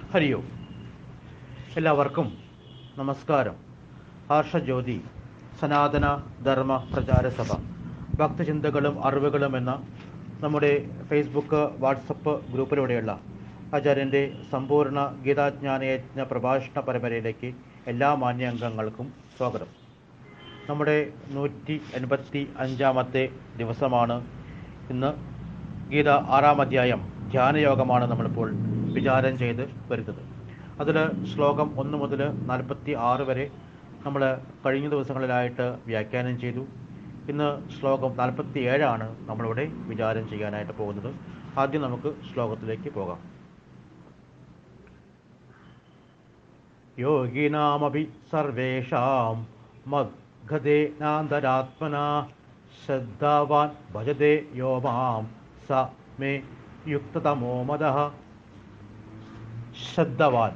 ഹരി ഓം എല്ലാവർക്കും നമസ്കാരം ഹർഷജ്യോതി സനാതന ധർമ്മ പ്രചാര സഭ ഭക്തചിന്തകളും അറിവുകളും എന്ന നമ്മുടെ ഫേസ്ബുക്ക് വാട്സപ്പ് ഗ്രൂപ്പിലൂടെയുള്ള ആചാര്യൻ്റെ സമ്പൂർണ്ണ ഗീതാജ്ഞാനയജ്ഞ പ്രഭാഷണ പരമ്പരയിലേക്ക് എല്ലാ മാന്യ അംഗങ്ങൾക്കും സ്വാഗതം നമ്മുടെ നൂറ്റി എൺപത്തി അഞ്ചാമത്തെ ദിവസമാണ് ഇന്ന് ഗീത ആറാം അധ്യായം ധ്യാനയോഗമാണ് നമ്മളിപ്പോൾ വിചാരം ചെയ്ത് വരുന്നത് അതിൽ ശ്ലോകം ഒന്ന് മുതൽ നാൽപ്പത്തി ആറ് വരെ നമ്മൾ കഴിഞ്ഞ ദിവസങ്ങളിലായിട്ട് വ്യാഖ്യാനം ചെയ്തു ഇന്ന് ശ്ലോകം നാൽപ്പത്തി ഏഴാണ് നമ്മളിവിടെ വിചാരം ചെയ്യാനായിട്ട് പോകുന്നത് ആദ്യം നമുക്ക് ശ്ലോകത്തിലേക്ക് പോകാം യോഗിനാമപി സർവേഷാം മദ്ഗതേനാന്തരാത്മന ശ്രദ്ധാവാൻ ഭജതേ യോ മാം സ മേ യുക്തതമോ മത ശ്രദ്ധവാൻ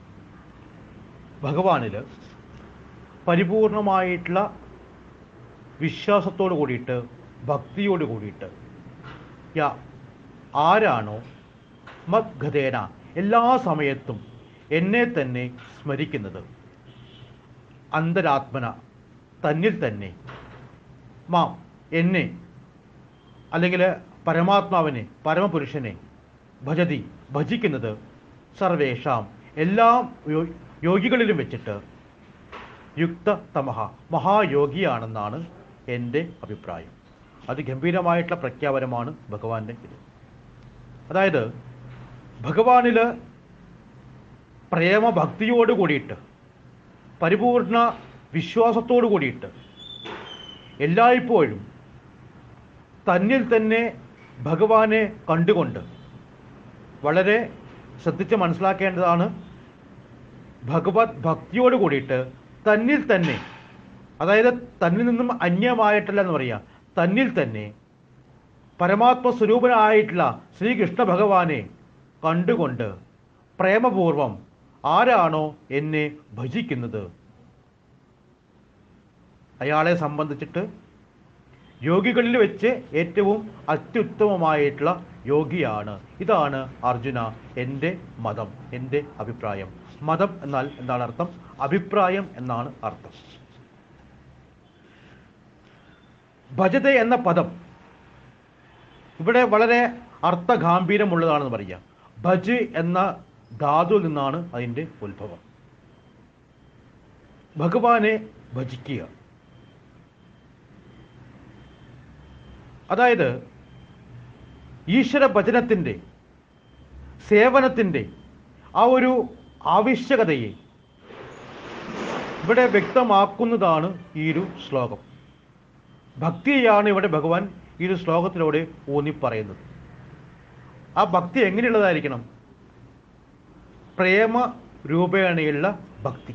ഭഗവാനിൽ പരിപൂർണമായിട്ടുള്ള വിശ്വാസത്തോട് കൂടിയിട്ട് ഭക്തിയോട് കൂടിയിട്ട് യാ ആരാണോ മദ്ഗതേന എല്ലാ സമയത്തും എന്നെ തന്നെ സ്മരിക്കുന്നത് അന്തരാത്മന തന്നിൽ തന്നെ മാം എന്നെ അല്ലെങ്കിൽ പരമാത്മാവിനെ പരമപുരുഷനെ ഭജതി ഭജിക്കുന്നത് സർവേഷാം എല്ലാ യോ- യോഗികളിലും വെച്ചിട്ട് യുക്ത തമഹ മഹായോഗിയാണെന്നാണ് എൻ്റെ അഭിപ്രായം അതിഗംഭീരമായിട്ടുള്ള പ്രഖ്യാപനമാണ് ഭഗവാന്റെ ഇത് അതായത് ഭഗവാനിൽ പ്രേമഭക്തിയോട് കൂടിയിട്ട് പരിപൂർണ വിശ്വാസത്തോട് കൂടിയിട്ട് എല്ലായ്പ്പോഴും തന്നിൽ തന്നെ ഭഗവാനെ കണ്ടുകൊണ്ട് വളരെ ശ്രദ്ധിച്ച് മനസ്സിലാക്കേണ്ടതാണ് ഭഗവത് ഭക്തിയോട് കൂടിയിട്ട് തന്നിൽ തന്നെ അതായത് തന്നിൽ നിന്നും അന്യമായിട്ടല്ല എന്ന് പറയാം തന്നിൽ തന്നെ പരമാത്മ സ്വരൂപനായിട്ടുള്ള ശ്രീകൃഷ്ണ ഭഗവാനെ കണ്ടുകൊണ്ട് പ്രേമപൂർവം ആരാണോ എന്നെ ഭജിക്കുന്നത് അയാളെ സംബന്ധിച്ചിട്ട് യോഗികളിൽ വെച്ച് ഏറ്റവും അത്യുത്തമമായിട്ടുള്ള യോഗിയാണ് ഇതാണ് അർജുന എൻ്റെ മതം എൻ്റെ അഭിപ്രായം മതം എന്നാൽ എന്താണ് അർത്ഥം അഭിപ്രായം എന്നാണ് അർത്ഥം ഭജത എന്ന പദം ഇവിടെ വളരെ അർത്ഥഗാംഭീര്യമുള്ളതാണെന്ന് പറയാം ഭജ് എന്ന ധാതുവിൽ നിന്നാണ് അതിൻ്റെ ഉത്ഭവം ഭഗവാനെ ഭജിക്കുക അതായത് ഈശ്വര ഭജനത്തിൻ്റെ സേവനത്തിൻ്റെ ആ ഒരു ആവശ്യകതയെ ഇവിടെ വ്യക്തമാക്കുന്നതാണ് ഈ ഒരു ശ്ലോകം ഭക്തിയാണ് ഇവിടെ ഭഗവാൻ ഈ ഒരു ശ്ലോകത്തിലൂടെ ഊന്നി പറയുന്നത് ആ ഭക്തി എങ്ങനെയുള്ളതായിരിക്കണം പ്രേമ രൂപേണയുള്ള ഭക്തി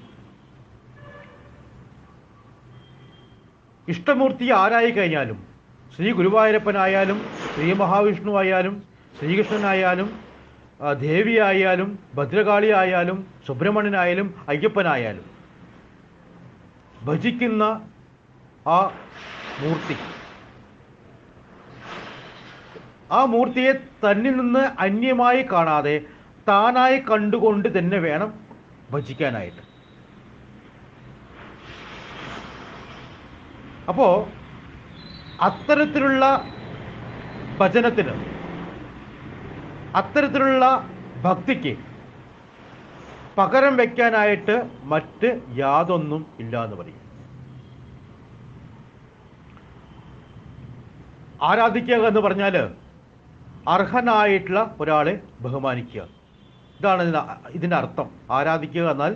ഇഷ്ടമൂർത്തി ആരായി കഴിഞ്ഞാലും ശ്രീ ഗുരുവായൂരപ്പനായാലും ശ്രീ മഹാവിഷ്ണു ആയാലും ശ്രീകൃഷ്ണനായാലും ആ, ദേവിയായാലും ഭദ്രകാളി ആയാലും സുബ്രഹ്മണ്യനായാലും അയ്യപ്പനായാലും ഭജിക്കുന്ന ആ മൂർത്തി ആ മൂർത്തിയെ തന്നിൽ നിന്ന് അന്യമായി കാണാതെ താനായി കണ്ടുകൊണ്ട് തന്നെ വേണം ഭജിക്കാനായിട്ട് അപ്പോ അത്തരത്തിലുള്ള ഭജനത്തിന് അത്തരത്തിലുള്ള ഭക്തിക്ക് പകരം വെക്കാനായിട്ട് മറ്റ് യാതൊന്നും ഇല്ല എന്ന് പറയും ആരാധിക്കുക എന്ന് പറഞ്ഞാൽ അർഹനായിട്ടുള്ള ഒരാളെ ബഹുമാനിക്കുക ഇതാണ് ഇതിന് ഇതിൻ്റെ അർത്ഥം ആരാധിക്കുക എന്നാൽ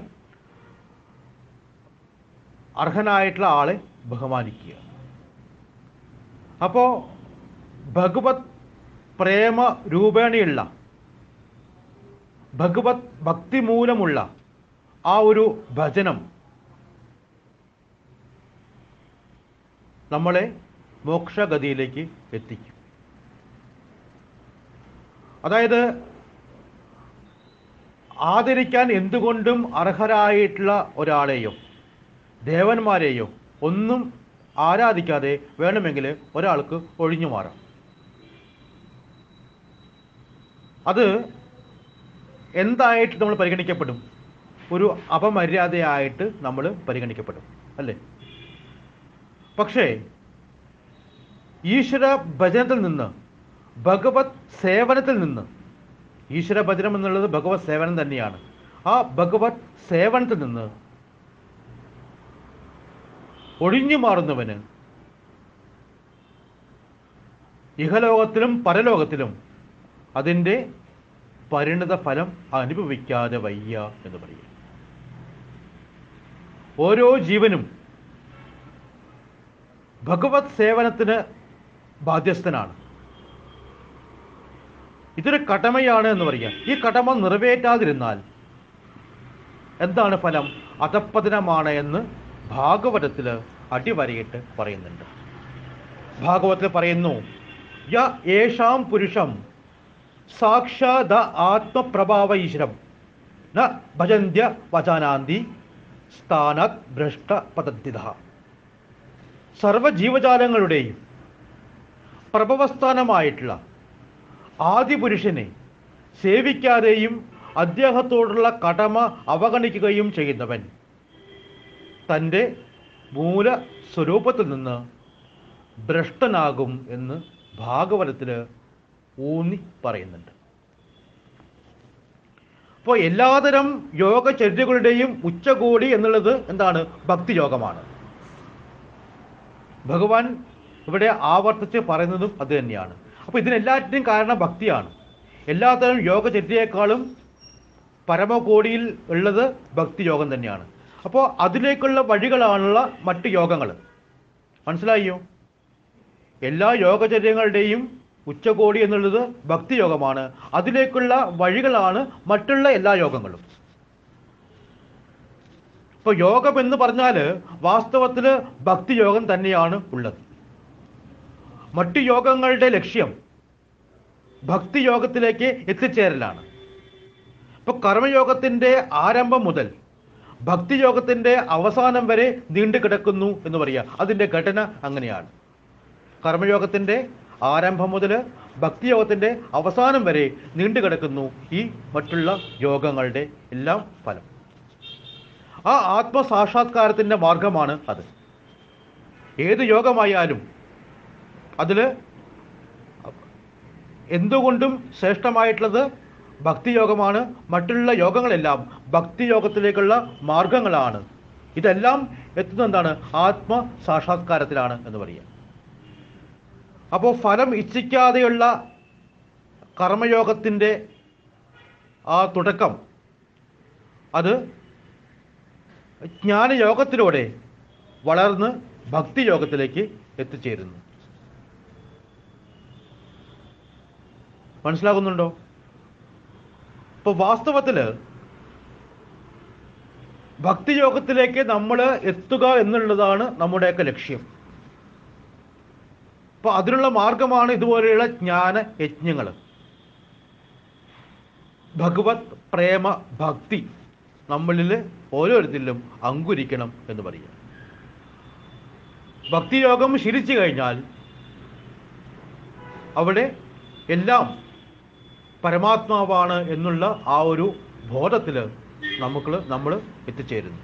അർഹനായിട്ടുള്ള ആളെ ബഹുമാനിക്കുക അപ്പോൾ ഭഗവത് പ്രേമ രൂപേണയുള്ള ഭഗവത് ഭക്തി മൂലമുള്ള ആ ഒരു ഭജനം നമ്മളെ മോക്ഷഗതിയിലേക്ക് എത്തിക്കും അതായത് ആദരിക്കാൻ എന്തുകൊണ്ടും അർഹരായിട്ടുള്ള ഒരാളെയോ ദേവന്മാരെയോ ഒന്നും ആരാധിക്കാതെ വേണമെങ്കിൽ ഒരാൾക്ക് ഒഴിഞ്ഞു മാറാം അത് എന്തായിട്ട് നമ്മൾ പരിഗണിക്കപ്പെടും ഒരു അപമര്യാദയായിട്ട് നമ്മൾ പരിഗണിക്കപ്പെടും അല്ലേ പക്ഷേ ഈശ്വര ഭജനത്തിൽ നിന്ന് ഭഗവത് സേവനത്തിൽ നിന്ന് ഈശ്വര ഭജനം എന്നുള്ളത് ഭഗവത് സേവനം തന്നെയാണ് ആ ഭഗവത് സേവനത്തിൽ നിന്ന് ഒഴിഞ്ഞു മാറുന്നവന് ഇഹലോകത്തിലും പരലോകത്തിലും അതിൻ്റെ പരിണിത ഫലം അനുഭവിക്കാതെ വയ്യ എന്ന് പറയും ഓരോ ജീവനും ഭഗവത് സേവനത്തിന് ബാധ്യസ്ഥനാണ് ഇതൊരു കടമയാണ് എന്ന് പറയുക ഈ കടമ നിറവേറ്റാതിരുന്നാൽ എന്താണ് ഫലം അധപ്പതനമാണ് എന്ന് ഭാഗവതത്തിൽ അടിവരയിട്ട് പറയുന്നുണ്ട് ഭാഗവതത്തിൽ പറയുന്നു യ ഏഷാം പുരുഷം സാക്ഷാത് ആത്മപ്രഭാവ ഈശ്വരം ന ഭജന്ത്യ വചാനാന്തി സ്ഥാനാത് ഭ്രഷ്ട പതദ്ധിത സർവജീവജാലങ്ങളുടെയും പ്രഭവസ്ഥാനമായിട്ടുള്ള ആദിപുരുഷനെ സേവിക്കാതെയും അദ്ദേഹത്തോടുള്ള കടമ അവഗണിക്കുകയും ചെയ്യുന്നവൻ തൻ്റെ മൂല സ്വരൂപത്തിൽ നിന്ന് ഭ്രഷ്ടനാകും എന്ന് ഭാഗവതത്തിൽ ഊന്നി പറയുന്നുണ്ട് അപ്പോൾ എല്ലാതരം യോഗചര്യകളുടെയും ഉച്ചകോടി എന്നുള്ളത് എന്താണ് ഭക്തിയോഗമാണ് ഭഗവാൻ ഇവിടെ ആവർത്തിച്ച് പറയുന്നതും അത് തന്നെയാണ് അപ്പോൾ ഇതിനെല്ലാറ്റിനും കാരണം ഭക്തിയാണ് എല്ലാത്തരം യോഗചര്യയെക്കാളും പരമകോടിയിൽ ഉള്ളത് ഭക്തിയോഗം തന്നെയാണ് അപ്പോൾ അതിലേക്കുള്ള വഴികളാണുള്ള മറ്റ് യോഗങ്ങൾ മനസ്സിലായോ എല്ലാ യോഗചര്യങ്ങളുടെയും ഉച്ചകോടി എന്നുള്ളത് ഭക്തിയോഗമാണ് അതിലേക്കുള്ള വഴികളാണ് മറ്റുള്ള എല്ലാ യോഗങ്ങളും ഇപ്പോൾ യോഗം എന്ന് പറഞ്ഞാൽ വാസ്തവത്തിൽ ഭക്തിയോഗം തന്നെയാണ് ഉള്ളത് മറ്റു യോഗങ്ങളുടെ ലക്ഷ്യം ഭക്തിയോഗത്തിലേക്ക് എത്തിച്ചേരലാണ് ഇപ്പോൾ കർമ്മയോഗത്തിൻ്റെ ആരംഭം മുതൽ ഭക്തിയോഗത്തിൻ്റെ അവസാനം വരെ നീണ്ടു കിടക്കുന്നു എന്ന് പറയുക അതിൻ്റെ ഘടന അങ്ങനെയാണ് കർമ്മയോഗത്തിൻ്റെ ആരംഭം മുതൽ ഭക്തിയോഗത്തിൻ്റെ അവസാനം വരെ നീണ്ടു കിടക്കുന്നു ഈ മറ്റുള്ള യോഗങ്ങളുടെ എല്ലാം ഫലം ആ ആത്മസാക്ഷാത്കാരത്തിൻ്റെ മാർഗമാണ് അത് ഏത് യോഗമായാലും അതിൽ എന്തുകൊണ്ടും ശ്രേഷ്ഠമായിട്ടുള്ളത് ഭക്തിയോഗമാണ് മറ്റുള്ള യോഗങ്ങളെല്ലാം ഭക്തിയോഗത്തിലേക്കുള്ള മാർഗങ്ങളാണ് ഇതെല്ലാം എത്തുന്നത് എന്താണ് ആത്മ സാക്ഷാത്കാരത്തിലാണ് എന്ന് പറയുക അപ്പോൾ ഫലം ഇച്ഛിക്കാതെയുള്ള കർമ്മയോഗത്തിൻ്റെ ആ തുടക്കം അത് ജ്ഞാനയോഗത്തിലൂടെ വളർന്ന് ഭക്തിയോഗത്തിലേക്ക് എത്തിച്ചേരുന്നു മനസ്സിലാകുന്നുണ്ടോ ഇപ്പോൾ വാസ്തവത്തിൽ ഭക്തിയോഗത്തിലേക്ക് നമ്മൾ എത്തുക എന്നുള്ളതാണ് നമ്മുടെയൊക്കെ ലക്ഷ്യം അപ്പോൾ അതിനുള്ള മാർഗമാണ് ഇതുപോലെയുള്ള ജ്ഞാന യജ്ഞങ്ങൾ ഭഗവത് പ്രേമ ഭക്തി നമ്മളിൽ ഓരോരുത്തരിലും അങ്കുരിക്കണം എന്ന് പറയുക ഭക്തിയോഗം ശീലിച്ചു കഴിഞ്ഞാൽ അവിടെ എല്ലാം പരമാത്മാവാണ് എന്നുള്ള ആ ഒരു ബോധത്തിൽ നമുക്ക് നമ്മൾ എത്തിച്ചേരുന്നു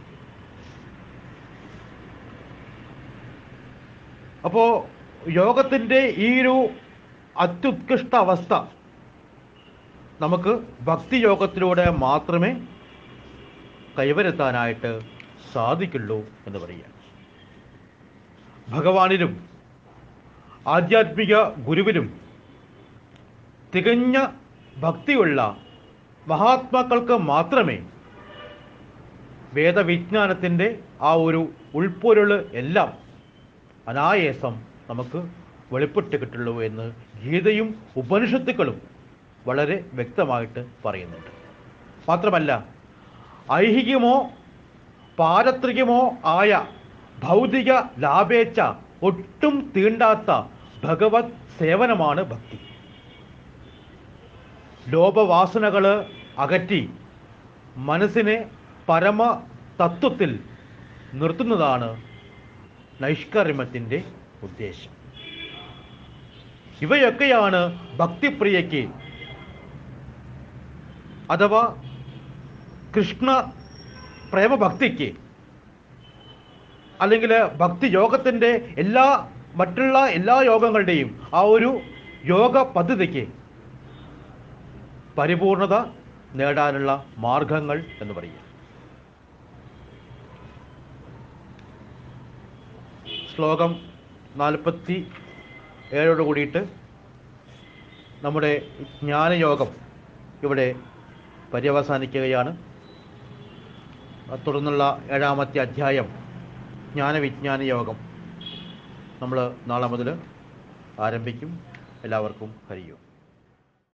അപ്പോൾ യോഗത്തിൻ്റെ ഈ ഒരു അത്യുത്കൃഷ്ട അവസ്ഥ നമുക്ക് ഭക്തിയോഗത്തിലൂടെ മാത്രമേ കൈവരുത്താനായിട്ട് സാധിക്കുള്ളൂ എന്ന് പറയുക ഭഗവാനിലും ആധ്യാത്മിക ഗുരുവിലും തികഞ്ഞ ഭക്തിയുള്ള മഹാത്മാക്കൾക്ക് മാത്രമേ വേദവിജ്ഞാനത്തിൻ്റെ ആ ഒരു ഉൾപ്പൊരുള് എല്ലാം അനായാസം നമുക്ക് വെളിപ്പെട്ട് കിട്ടുള്ളൂ എന്ന് ഗീതയും ഉപനിഷത്തുക്കളും വളരെ വ്യക്തമായിട്ട് പറയുന്നുണ്ട് മാത്രമല്ല ഐഹികമോ പാരത്രികമോ ആയ ഭൗതിക ലാഭേച്ഛ ഒട്ടും തീണ്ടാത്ത ഭഗവത് സേവനമാണ് ഭക്തി ലോപവാസനകൾ അകറ്റി മനസ്സിനെ പരമ തത്വത്തിൽ നിർത്തുന്നതാണ് നൈഷ്കർമ്മത്തിൻ്റെ ഉദ്ദേശം ഇവയൊക്കെയാണ് ഭക്തിപ്രിയയ്ക്ക് അഥവാ കൃഷ്ണ പ്രേമഭക്തിക്ക് അല്ലെങ്കിൽ ഭക്തി യോഗത്തിൻ്റെ എല്ലാ മറ്റുള്ള എല്ലാ യോഗങ്ങളുടെയും ആ ഒരു യോഗ പദ്ധതിക്ക് പരിപൂർണത നേടാനുള്ള മാർഗങ്ങൾ എന്ന് പറയുക ശ്ലോകം നാൽപ്പത്തി ഏഴോട് കൂടിയിട്ട് നമ്മുടെ ജ്ഞാനയോഗം ഇവിടെ പര്യവസാനിക്കുകയാണ് തുടർന്നുള്ള ഏഴാമത്തെ അധ്യായം ജ്ഞാനവിജ്ഞാന യോഗം നമ്മൾ നാളെ മുതൽ ആരംഭിക്കും എല്ലാവർക്കും ഹരിയോ